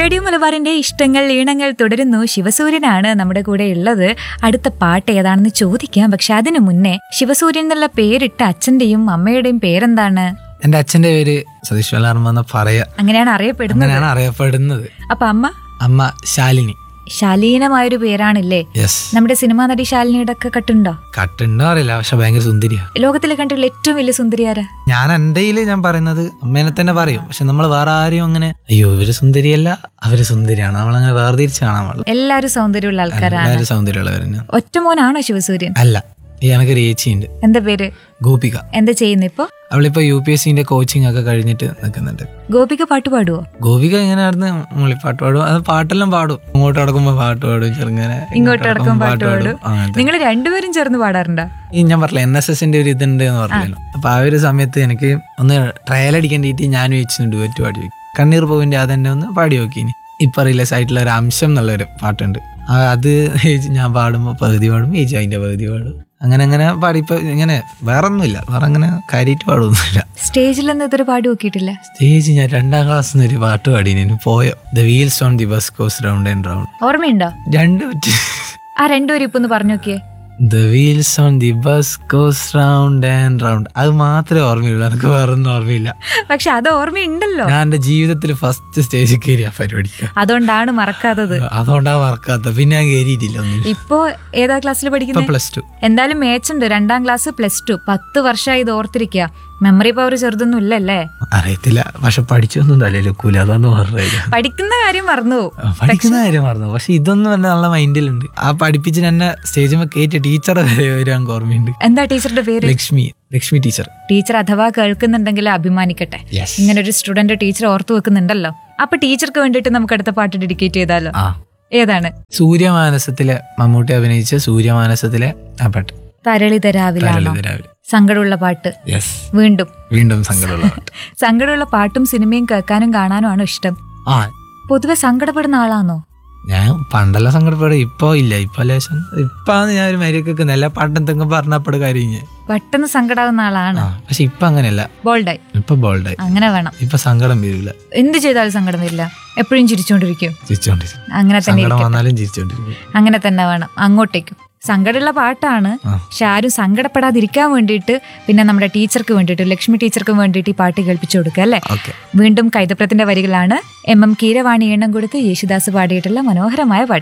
Radio മലബാറിന്റെ ഇഷ്ടങ്ങൾ ഈണങ്ങൾ തുടരുന്നു ശിവസൂര്യനാണ് നമ്മുടെ കൂടെ ഉള്ളത് അടുത്ത പാട്ട് ഏതാണെന്ന് ചോദിക്കാം പക്ഷെ അതിനു മുന്നേ ശിവസൂര്യൻ എന്നുള്ള പേരിട്ട അച്ഛന്റെയും അമ്മയുടെയും പേരെന്താണ് എന്റെ അച്ഛന്റെ പേര് സതീഷ് വല്ലാർമ്മ എന്ന് പറയാ അങ്ങനെയാണ് അറിയപ്പെടുന്നത് അങ്ങനെയാണ് അറിയപ്പെടുന്നത് അപ്പൊ അമ്മ അമ്മ ശാലിനി ശാലീനമായൊരു പേരാണില്ലേ യെസ് നമ്മുടെ സിനിമാ നടി ശാലിനിയുടെ ഒക്കെ കട്ടുണ്ടോ കട്ടുണ്ടോ അറിയില്ല പക്ഷെ ഭയങ്കര സുന്ദരിയാ ലോകത്തിലെ കണ്ടുള്ള ഏറ്റവും വലിയ സുന്ദരിയാരാ ഞാൻ എന്റെ ഞാൻ പറയുന്നത് അമ്മേനെ തന്നെ പറയും പക്ഷെ നമ്മൾ വേറെ ആരും അങ്ങനെ അയ്യോ ഇവര് സുന്ദരിയല്ല അവര് സുന്ദരിയാണ് നമ്മളങ്ങനെ വേർതിരിച്ച് കാണാൻ പാടില്ല എല്ലാരും സൗന്ദര്യമുള്ള ആൾക്കാരാണ് എല്ലാവരും സൗന്ദര്യമുള്ളവരെന്നെ ഒറ്റ മോനാണോ ശിവസൂര്യൻ അല്ല ഈ എനക്കൊരു ഏച്ചിയുണ്ട് എന്താ പേര് ഗോപിക എന്താ ചെയ്യുന്നു ഇപ്പൊ അവളിപ്പോ യു പി എസ് സിന്റെ കോച്ചിങ് ഒക്കെ കഴിഞ്ഞിട്ട് നിൽക്കുന്നുണ്ട് ഗോപിക പാട്ട് പാടുവോ ഗോപിക ഇങ്ങനെ നടന്ന് മുളിപ്പാട്ട് പാടും അത് പാട്ടെല്ലാം പാടും ഇങ്ങോട്ട് നടക്കുമ്പോ പാട്ട് പാടും ചെറുങ്ങനെ ഇങ്ങോട്ട് അടക്കം പാട്ട് പാടും അങ്ങനത്തെ നിങ്ങൾ രണ്ടുപേരും ചേർന്ന് പാടാറുണ്ടോ ഈ ഞാൻ പറഞ്ഞില്ല എൻ എസ് എസിന്റെ ഒരു ഇതുണ്ട് എന്ന് പറഞ്ഞല്ലോ അപ്പൊ ആ ഒരു സമയത്ത് എനിക്ക് ഒന്ന് ട്രയൽ അടിക്കേണ്ടിട്ട് ഞാൻ വെച്ചിട്ടുണ്ട് ഡുവറ്റ് പാടി നോക്കി കണ്ണീർ പൂവിന്റെ അതെന്നെ ഒന്ന് പാടി നോക്കി ഇനി ഇപ്പൊ റിലീസ് ആയിട്ടുള്ള ഒരു അംശം എന്നുള്ളൊരു പാട്ടുണ്ട് ആ അത് ഏജ് ഞാൻ പാടുമ്പോൾ പകുതി പാടും ഏജ് അതിന്റെ പകുതി പാടും അങ്ങനെ അങ്ങനെ പാടി ഇപ്പൊ ഇങ്ങനെ വേറെ ഒന്നുമില്ല വേറെ അങ്ങനെ കാര്യമായിട്ട് പാടൊന്നുമില്ല സ്റ്റേജിലൊന്നും ഇതുവരെ പാടി നോക്കിയിട്ടില്ല സ്റ്റേജ് ഞാൻ രണ്ടാം ക്ലാസ്സിൽ നിന്ന് ഒരു പാട്ട് പാടി ഇനി പോയോ the wheels on the bus goes round and round ഓർമ്മയുണ്ടോ രണ്ട് പറ്റി ആ രണ്ടുപേരും ഇപ്പൊ ഒന്ന് പറഞ്ഞു നോക്കിയേ the wheels on the bus goes round and round അത് മാത്രമേ ഓർമ്മയുള്ളൂ എനിക്ക് വേറെ ഒന്നും ഓർമ്മയില്ല പക്ഷെ അത് ഓർമ്മയുണ്ടല്ലോ ഞാൻ എന്റെ ജീവിതത്തിൽ ഫസ്റ്റ് സ്റ്റേജിൽ കയറിയ പരിപാടിക്ക് അതുകൊണ്ടാണ് മറക്കാത്തത് അതുകൊണ്ടാ മറക്കാത്ത പിന്നെ ഞാൻ കയറിയിട്ടില്ല ഒന്നും ഇപ്പോ ഏതാ ക്ലാസ്സിൽ ഇപ്പൊ പഠിക്കുന്നത് പ്ലസ് ടു എന്തായാലും മേച്ചുണ്ട് രണ്ടാം ക്ലാസ് പ്ലസ് ടു പത്ത് വർഷമായി ഇത് ഓർത്തിരിക്കുക മെമ്മറി പവർ ചെറുതൊന്നും ഇല്ലല്ലേ അറിയത്തില്ല പക്ഷെ പഠിച്ചൊന്നും തലയിലെക്കൂല അതാണ് പറഞ്ഞത് പഠിക്കുന്ന കാര്യം മറന്നു പോകും. പഠിക്കുന്ന കാര്യം മറന്നു പക്ഷെ ഇതൊന്നും എന്നെ നല്ല മൈൻഡിലുണ്ട് ആ പഠിപ്പിച്ചിന് എന്നെ സ്റ്റേജിൽ കയറ്റിയ ടീച്ചറെ വരെ ഒരു എനിക്ക് ഓർമ്മയുണ്ട് എന്താ ടീച്ചറുടെ പേര് ലക്ഷ്മി ലക്ഷ്മി ടീച്ചർ ടീച്ചർ അഥവാ കേൾക്കുന്നുണ്ടെങ്കിൽ അഭിമാനിക്കട്ടെ യെസ് ഇങ്ങനെ ഒരു സ്റ്റുഡന്റ് ടീച്ചർ ഓർത്തു വെക്കുന്നുണ്ടല്ലോ അപ്പൊ ടീച്ചർക്ക് വേണ്ടിയിട്ട് നമുക്ക് അടുത്ത പാട്ട് ഡെഡിക്കേറ്റ് ചെയ്താലോ ആ ഏതാണ് സൂര്യമാനസത്തിലെ മമ്മൂട്ടി അഭിനയിച്ച സൂര്യമാനസത്തിലെ ആ പാട്ട് തരളിത രാവിലാണോ തരളിത് രാവിലെ സങ്കടമുള്ള പാട്ട് യെസ് വീണ്ടും വീണ്ടും സങ്കടമുള്ള പാട്ട് സങ്കടമുള്ള പാട്ടും സിനിമയും കേൾക്കാനും കാണാനും ആണ് ഇഷ്ടം ആ പൊതുവെ സങ്കടപ്പെടുന്ന ആളാണോ ഞാൻ പണ്ടെല്ലാം സങ്കടപ്പെടും ഇപ്പൊ ഇല്ല ഇപ്പൊ ലേശം ഇപ്പാന്ന് ഞാൻ ഒരു മരിയൊക്കെ എല്ലാ പാട്ടെന്തെങ്കിലും പറഞ്ഞപ്പോഴും കാര്യം ഞാൻ പെട്ടെന്ന് സങ്കടാവുന്ന ആളാണ് ആ പക്ഷെ ഇപ്പൊ അങ്ങനെയല്ല ബോൾഡായി ഇപ്പൊ ബോൾഡായി അങ്ങനെ വേണം ഇപ്പൊ സങ്കടം വരില്ല എന്ത് ചെയ്താലും സങ്കടം വരില്ല എപ്പോഴും ചിരിച്ചുകൊണ്ടിരിക്കും ചിരിച്ചോണ്ടിരിക്കും അങ്ങനെ തന്നെ സങ്കടം ഇരിക്കും. വന്നാലും ചിരിച്ചോണ്ടിരിക്കും അങ്ങനെ തന്നെ വേണം അങ്ങോട്ടേക്കും സങ്കടമുള്ള പാട്ടാണ് ആ. പക്ഷെ ആരും സങ്കടപ്പെടാതിരിക്കാൻ വേണ്ടിയിട്ട് പിന്നെ നമ്മുടെ ടീച്ചർക്ക് വേണ്ടിയിട്ട് ലക്ഷ്മി ടീച്ചർക്ക് വേണ്ടിയിട്ട് ഈ പാട്ട് കേൾപ്പിച്ചു കൊടുക്കുക അല്ലേ ഓക്കെ വീണ്ടും കൈതപ്രത്തിന്റെ വരികളാണ് എം എം കീരവാണി എണ്ണം കൊടുത്ത് യേശുദാസ് പാടിയിട്ടുള്ള മനോഹരമായ പാട്ട്